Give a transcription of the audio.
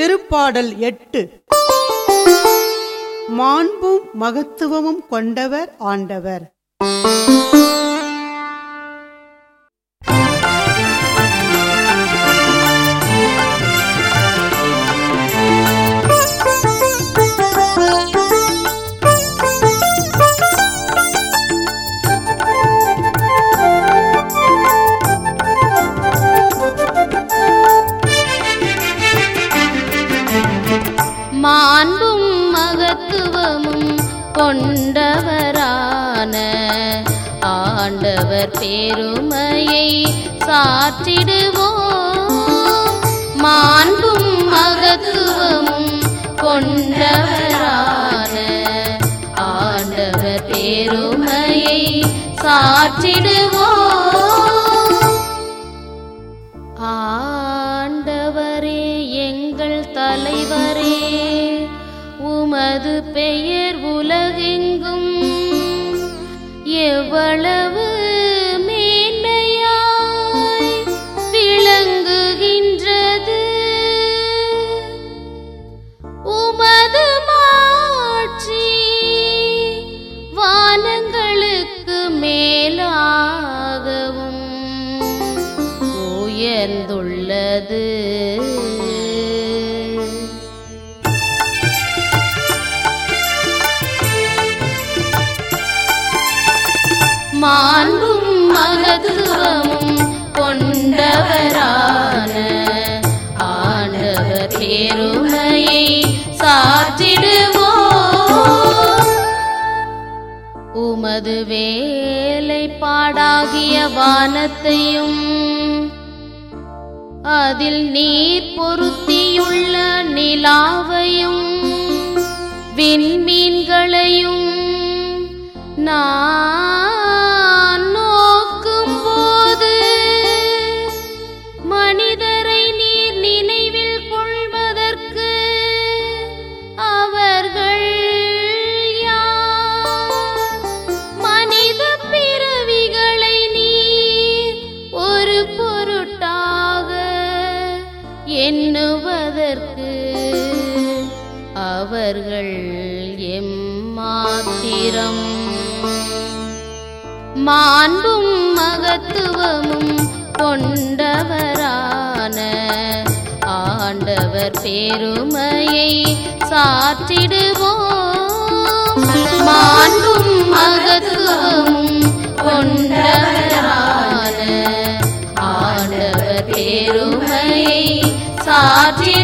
திருப்பாடல் எட்டு மாண்பும் மகத்துவமும் கொண்டவர் ஆண்டவர் மாண்பும் மகத்துவமும் கொண்டவரான ஆண்டவர் பெருமையை சாற்றிடுவோம் மாண்பும் மகத்துவமும் கொண்டவரான ஆண்டவர் பெருமையை சாற்றிடுவோம் ஆண்டவரே எங்கள் தலைவரே உமது பெயர் உலகெங்கும் எவ்வளவு மேன்மையாய் விளங்குகின்றது உமது மாட்சி வானங்களுக்கு மேலாகவும் உயர்ந்துள்ளது மாண்பும் மகத்துவமும் கொண்டவரான ஆண்டவர் பெருமையை சாற்றிடுவோம் உமது வேலைப்பாடாகிய வானத்தையும் அதில் நீர் பொருத்தியுள்ள நிலாவையும் விண்மீன்களையும் நான் நோக்கும்போது மனிதரை நீர் நினைவில் கொள்வதற்கு அவர்கள் யார் மனித பிறவிகளை நீர் ஒரு பொருட்டாக எண்ணுவதற்கு அவர்கள் எம்மாத்திரம் மாண்பும் மகத்துவமும் கொண்டவரான ஆண்டவர் பெருமையை சாற்றிடுவோம் மாண்பும் மகத்துவமும் கொண்டவரான ஆண்டவர் பெருமையை சாற்றி